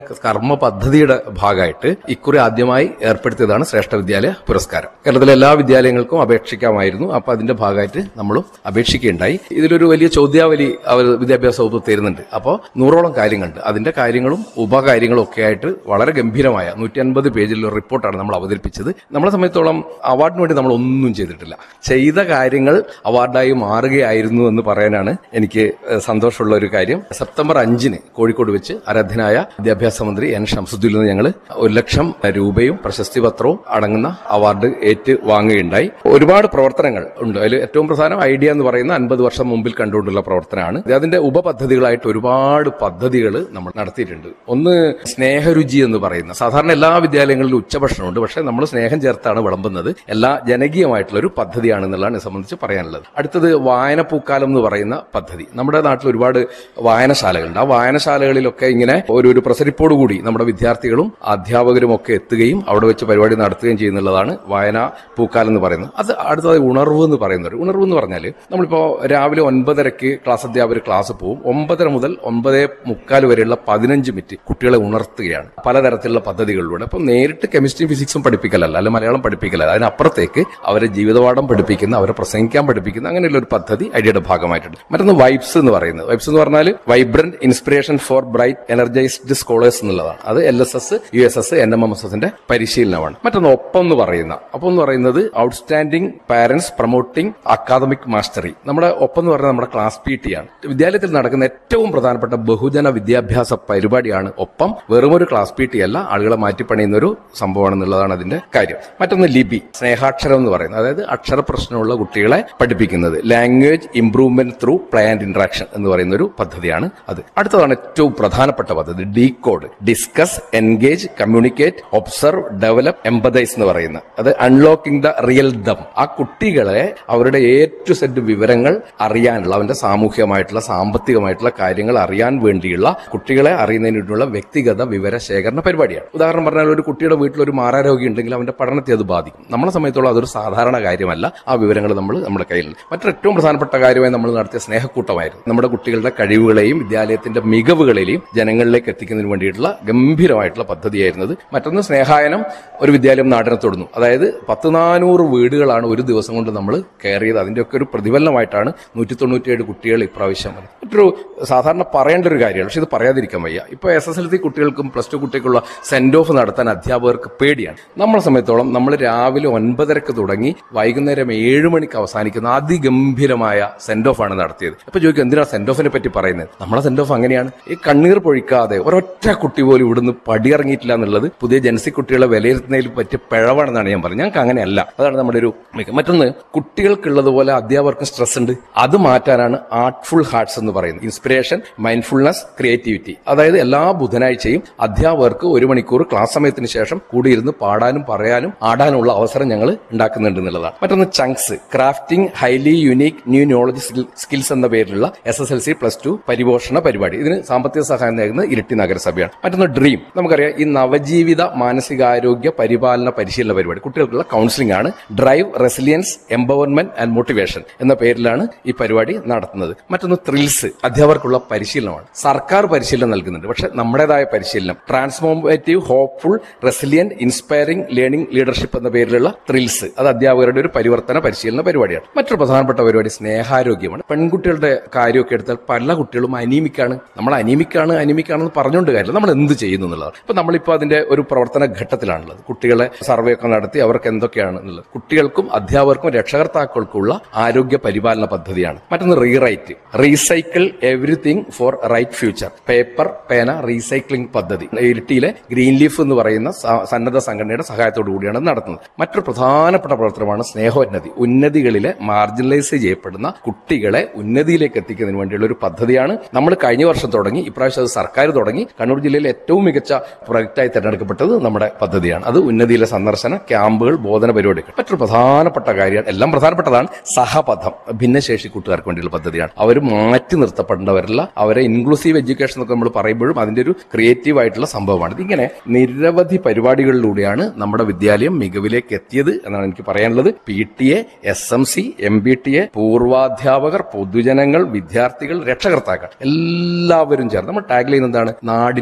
കർമ്മ പദ്ധതിയുടെ ഭാഗമായിട്ട് ഇക്കുറി ആദ്യമായി ഏർപ്പെടുത്തിയതാണ് ശ്രേഷ്ഠ വിദ്യാലയ പുരസ്കാരം കേരളത്തിലെ എല്ലാ വിദ്യാലയങ്ങൾക്കും അപേക്ഷിക്കാമായിരുന്നു അപ്പൊ അതിന്റെ ഭാഗമായിട്ട് നമ്മളും അപേക്ഷിക്കുകയുണ്ടായി ഇതിലൊരു വലിയ ചോദ്യാവലി അവർ വിദ്യാഭ്യാസ വകുപ്പ് തരുന്നുണ്ട് അപ്പോൾ നൂറോളം കാര്യങ്ങളുണ്ട് അതിന്റെ കാര്യങ്ങളും ഉപകാര്യങ്ങളും ഒക്കെ ആയിട്ട് വളരെ ഗംഭീരമായ നൂറ്റി അൻപത് പേജിലുള്ള റിപ്പോർട്ടാണ് നമ്മൾ അവതരിപ്പിച്ചത് നമ്മളെ സംബന്ധിച്ചോളം അവാർഡിന് വേണ്ടി നമ്മൾ ഒന്നും ചെയ്തിട്ടില്ല ചെയ്ത കാര്യങ്ങൾ അവാർഡായി മാറുകയായിരുന്നു എന്ന് പറയാനാണ് എനിക്ക് ഏഹ്, സന്തോഷമുള്ള ഒരു കാര്യം സെപ്റ്റംബർ അഞ്ചിന് കോഴിക്കോട് വെച്ച് ആരാധ്യനായ വിദ്യാഭ്യാസ മന്ത്രി എൻ ഷംസുദ്ദീൽ നിന്ന് ഞങ്ങൾ ഒരു ലക്ഷം രൂപയും പ്രശസ്തി പത്രവും അടങ്ങുന്ന അവാർഡ് ഏറ്റ് വാങ്ങുകയുണ്ടായി ഒരുപാട് പ്രവർത്തനങ്ങൾ ഉണ്ട് അതിൽ ഏറ്റവും പ്രധാനം ഐഡിയ എന്ന് പറയുന്ന അൻപത് വർഷം മുമ്പിൽ കണ്ടുകൊണ്ടുള്ള പ്രവർത്തനമാണ് അതിന്റെ ഉപപദ്ധതികളായിട്ട് ഒരുപാട് പദ്ധതികൾ നമ്മൾ നടത്തിയിട്ടുണ്ട് ഒന്ന് സ്നേഹരുചി എന്ന് പറയുന്ന സാധാരണ എല്ലാ വിദ്യാലയങ്ങളിലും ഉച്ചഭക്ഷണമുണ്ട് പക്ഷേ നമ്മൾ സ്നേഹം ചേർത്താണ് വിളമ്പുന്നത് എല്ലാ ജനകീയമായിട്ടുള്ള ഒരു പദ്ധതിയാണെന്നുള്ളതാണ് ഇത് സംബന്ധിച്ച് പറയാനുള്ളത് അടുത്തത് വായനപ്പൂക്കാലം എന്ന് പറയുന്ന പദ്ധതി നമ്മുടെ നാട്ടിൽ ഒരുപാട് വായനശാലകളുണ്ട് ആ വായനശാലകളിലൊക്കെ ഇങ്ങനെ ഒരു ഒരു പ്രസരിപ്പോടുകൂടി നമ്മുടെ വിദ്യാർത്ഥികളും അധ്യാപകരും ഒക്കെ എത്തുകയും അവിടെ വെച്ച് പരിപാടി നടത്തുകയും ചെയ്യുന്നുള്ളതാണ് വായന പൂക്കാലം എന്ന് പറയുന്നത് അത് അടുത്തതായി ഉണർവ് എന്ന് പറയുന്നത് ഉണർവ് എന്ന് പറഞ്ഞാൽ നമ്മളിപ്പോ രാവിലെ ഒൻപതരക്ക് ക്ലാസ് അധ്യാപകർ ക്ലാസ് പോവും ഒമ്പതര മുതൽ ഒമ്പതേ മുക്കാൽ വരെയുള്ള പതിനഞ്ച് മിനിറ്റ് കുട്ടികളെ ഉണർത്തുകയാണ് പലതരത്തിലുള്ള പദ്ധതികളിലൂടെ അപ്പം നേരിട്ട് കെമിസ്ട്രി ഫിസിക്സും പഠിപ്പിക്കലല്ല അല്ല മലയാളം പഠിപ്പിക്കലല്ല അതിനപ്പുറത്തേക്ക് അവരെ ജീവിതപാഠം പഠിപ്പിക്കുന്ന അവരെ പ്രസംഗിക്കാൻ പഠിപ്പിക്കുന്ന അങ്ങനെയുള്ള ഒരു പദ്ധതി ഐഡിയയുടെ ഭാഗമായിട്ടുണ്ട് മറ്റൊന്ന് വൈബ്സ് എന്ന് പറയുന്നത് വൈബ്സ് എന്ന് പറഞ്ഞാൽ vibrant inspiration for bright energised scholars എന്നുള്ളതാണ് അത് L S S U S S N M M S എസിന്റെ പരിശീലനമാണ് മറ്റൊന്ന് ഒപ്പം എന്ന് പറയുന്ന ഒപ്പം എന്ന് പറയുന്നത് outstanding parents promoting academic mastery നമ്മുടെ ഒപ്പം എന്ന് പറയുന്നത് നമ്മുടെ ക്ലാസ് പി ടി ആണ് വിദ്യാലയത്തിൽ നടക്കുന്ന ഏറ്റവും പ്രധാനപ്പെട്ട ബഹുജന വിദ്യാഭ്യാസ പരിപാടിയാണ് ഒപ്പം വെറുമൊരു ക്ലാസ് പി ടി അല്ല ആളുകളെ മാറ്റിപ്പണിയുന്ന ഒരു സംഭവമാണെന്നുള്ളതാണ് അതിന്റെ കാര്യം മറ്റൊന്ന് ലിപി സ്നേഹാക്ഷരം എന്ന് പറയുന്നത് അതായത് അക്ഷര പ്രശ്നമുള്ള കുട്ടികളെ പഠിപ്പിക്കുന്നത് language improvement through play and interaction എന്ന് പറയുന്ന ഒരു പദ്ധതിയാണ് അത് അടുത്തതാണ് ഏറ്റവും പ്രധാനപ്പെട്ട പദ്ധതി decode discuss engage communicate observe develop empathise എന്ന് പറയുന്ന അത് അൺലോക്കിംഗ് ദ റിയൽ ദം ആ കുട്ടികളെ അവരുടെ എ ടു സെഡ് വിവരങ്ങൾ അറിയാനുള്ള അവന്റെ സാമൂഹികമായിട്ടുള്ള സാമ്പത്തികമായിട്ടുള്ള കാര്യങ്ങൾ അറിയാൻ വേണ്ടിയുള്ള കുട്ടികളെ അറിയുന്നതിന് വേണ്ടിയുള്ള വ്യക്തിഗത വിവര ശേഖരണ പരിപാടിയാണ് ഉദാഹരണം പറഞ്ഞാൽ ഒരു കുട്ടിയുടെ വീട്ടിൽ ഒരു മാറാരോഗ്യം ഉണ്ടെങ്കിൽ അവന്റെ പഠനത്തെ അത് ബാധിക്കും നമ്മളെ സമയത്തോളം അതൊരു സാധാരണ കാര്യമല്ല ആ വിവരങ്ങൾ നമ്മൾ നമ്മുടെ കയ്യിലുണ്ട് മറ്റൊരു ഏറ്റവും പ്രധാനപ്പെട്ട കാര്യമായി നമ്മൾ നടത്തിയ സ്നേഹക്കൂട്ടമായിരുന്നു നമ്മുടെ കുട്ടികളുടെ കഴിവുകളെയും വിദ്യാലയത്തിന്റെ മികവുകളെയും ജനങ്ങളിലേക്ക് എത്തിക്കുന്നതിന് വേണ്ടിയിട്ടുള്ള ഗംഭീരമായിട്ടുള്ള പദ്ധതിയായിരുന്നത് മറ്റൊന്ന് സ്നേഹായനം ഒരു വിദ്യാലയം നാടിനെ തൊടുന്നു അതായത് പത്ത് നാനൂറ് വീടുകളാണ് ഒരു ദിവസം കൊണ്ട് നമ്മൾ കെയർ ചെയ്ത് അതിന്റെയൊക്കെ ഒരു പ്രതിഫലനമായിട്ടാണ് നൂറ്റി തൊണ്ണൂറ്റിയേഴ് കുട്ടികൾ ഇപ്രാവശ്യം വന്നത് മറ്റൊരു സാധാരണ പറയേണ്ട ഒരു കാര്യമാണ് പക്ഷെ ഇത് പറയാതിരിക്കാൻ വയ്യ ഇപ്പൊ എസ് എസ് എൽ സി കുട്ടികൾക്കും പ്ലസ് ടു കുട്ടികൾക്കുള്ള സെൻഡ് ഓഫ് നടത്താൻ അധ്യാപകർക്ക് പേടിയാണ് നമ്മളെ സമയത്തോളം നമ്മൾ രാവിലെ ഒൻപതരക്ക് തുടങ്ങി വൈകുന്നേരം ഏഴ് മണിക്ക് അവസാനിക്കുന്ന അതിഗംഭീരമായ സെൻഡ് ഓഫ് ആണ് നടത്തിയത് അപ്പൊ ചോദിക്കും എന്തിനാ സെൻഡ് ഓഫിനെ പറ്റി പറയുന്നത് നമ്മളെ സെൻഡ് ഓഫ് അങ്ങനെയാണ് ഈ കണ്ണീർ പൊഴിക്കാതെ ഒരൊറ്റ കുട്ടി പോലും ഇവിടുന്ന് പടിയിറങ്ങിയിട്ടില്ല എന്നുള്ളത് പുതിയ ജനസി കുട്ടികളെ വിലയിരുത്തുന്നതിൽ പറ്റിയ പിഴവാണെന്നാണ് ഞാൻ പറഞ്ഞത് ഞങ്ങൾക്ക് അങ്ങനെയല്ല അതാണ് നമ്മുടെ ഒരു മിക- മറ്റൊന്ന് കുട്ടികൾക്കുള്ളതുപോലെ അധ്യാപകർക്കും സ്ട്രെസ് ഉണ്ട് അത് മാറ്റാനാണ് ആർട്ട്ഫുൾ ഹാർട്സ് എന്ന് പറയുന്നത് ഇൻസ്പിറേഷൻ മൈൻഡ്ഫുൾനെസ് ക്രിയേറ്റിവിറ്റി അതായത് എല്ലാ ബുധനാഴ്ചയും അധ്യാപകർക്ക് ഒരു മണിക്കൂർ ക്ലാസ് സമയത്തിന് ശേഷം കൂടിയിരുന്ന് പാടാനും പറയാനും ആടാനുമുള്ള അവസരം ഞങ്ങൾ ഉണ്ടാക്കുന്നുണ്ട് എന്നുള്ളതാണ് മറ്റൊന്ന് chunks crafting highly unique new knowledge skills എന്ന പേരിലുള്ള S S L C plus two പരിപോഷണ പരിപാടി ഇതിന് സാമ്പത്തിക സഹായം നൽകുന്നത് ഇരിട്ടി നഗരസഭയാണ് മറ്റൊന്ന് ഡ്രീം നമുക്കറിയാം ഈ നവജീവിത മാനസികാരോഗ്യ പരിപാലന പരിശീലന പരിപാടി കുട്ടികൾക്കുള്ള കൗൺസിലിംഗ് ആണ് drive resilience empowerment and motivation എന്ന പേരിലാണ് ഈ പരിപാടി നടത്തുന്നത് മറ്റൊന്ന് ത്രിൽസ് അധ്യാപകർക്കുള്ള പരിശീലനമാണ് സർക്കാർ പരിശീലനം നൽകുന്നുണ്ട് പക്ഷെ നമ്മുടേതായ പരിശീലനം transformative hopeful resilient inspiring learning leadership എന്ന പേരിലുള്ള ത്രിൽസ് അത് അധ്യാപകരുടെ ഒരു പരിവർത്തന പരിശീലന പരിപാടിയാണ് മറ്റൊരു പ്രധാനപ്പെട്ട പരിപാടി സ്നേഹാരോഗ്യമാണ് പെൺകുട്ടികളുടെ കാര്യമൊക്കെ എടുത്താൽ പല കുട്ടികളും അനീമിക്കാണ് നമ്മൾ അനീമിക്കാണ് അനീമിക്കാണെന്ന് പറഞ്ഞുകൊണ്ട് കാര്യമില്ല നമ്മൾ എന്ത് ചെയ്യുന്നു എന്നുള്ളതാണ് ഇപ്പൊ നമ്മളിപ്പോൾ അതിന്റെ ഒരു പ്രവർത്തന ഘട്ടത്തിലാണുള്ളത് കുട്ടികളെ സർവേ ഒക്കെ നടത്തി അവർക്ക് എന്തൊക്കെയാണ് എന്നുള്ളത് കുട്ടികൾക്കും അധ്യാപകർക്കും രക്ഷകർത്താക്കൾക്കുള്ള ആരോഗ്യ പരിപാലന പദ്ധതിയാണ് മറ്റൊന്ന് rewrite recycle everything for right future paper പേന റീസൈക്ലിംഗ് പദ്ധതി ഇരിട്ടിയിലെ ഗ്രീൻ ലീഫ് എന്ന് പറയുന്ന സ- സന്നദ്ധ സംഘടനയുടെ സഹായത്തോടു കൂടിയാണ് നടത്തുന്നത് മറ്റൊരു പ്രധാനപ്പെട്ട പ്രവർത്തനമാണ് സ്നേഹോന്നതി ഉന്നതികളിലെ മാർജിനലൈസ് ചെയ്യപ്പെടുന്ന കുട്ടികളെ ഉന്നതിയിലേക്ക് എത്തിക്കുന്നതിന് വേണ്ടിയുള്ള ഒരു പദ്ധതിയാണ് നമ്മൾ കഴിഞ്ഞ വർഷം തുടങ്ങി ഇപ്രാവശ്യം അത് സർക്കാർ തുടങ്ങി കണ്ണൂർ ജില്ലയിലെ ഏറ്റവും മികച്ച പ്രൊജക്റ്റായി തിരഞ്ഞെടുക്കപ്പെട്ടത് നമ്മുടെ പദ്ധതിയാണ് അത് ഉന്നതിയിലെ സന്ദർശന ക്യാമ്പുകൾ ബോധന പരിപാടികൾ മറ്റൊരു പ്രധാനപ്പെട്ട കാര്യമാണ് എല്ലാം പ്രധാനപ്പെട്ടതാണ് സഹപഥം ഭിന്നശേഷി കൂട്ടുകാർക്ക് വേണ്ടിയുള്ള പദ്ധതിയാണ് അവർ മാറ്റി നിർത്തപ്പെടേണ്ടവരല്ല അവരെ ഇൻക്ലൂസീവ് എഡ്യൂക്കേഷൻ എന്നൊക്കെ നമ്മൾ പറയുമ്പോഴും അതിന്റെ ഒരു ക്രിയേറ്റീവ് ആയിട്ടുള്ള സംഭവമാണ് ഇതിങ്ങനെ നിരവധി പരിപാടികളിലൂടെയാണ് നമ്മുടെ വിദ്യാലയം മികവിലേക്ക് എത്തിയത് എന്നാണ് എനിക്ക് പറയാനുള്ളത് P T A S M C M B T A പൂർവാധ്യാപകർ പൊതുജനങ്ങൾ വിദ്യാർത്ഥികൾ രക്ഷകർത്താക്കൾ എല്ലാവരും ചേർന്ന് നമ്മൾ ടാഗ് ചെയ്യുന്നത് എന്താണ് നാടിന്റെ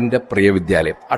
നാടിന്റെ പ്രിയ വിദ്യാലയം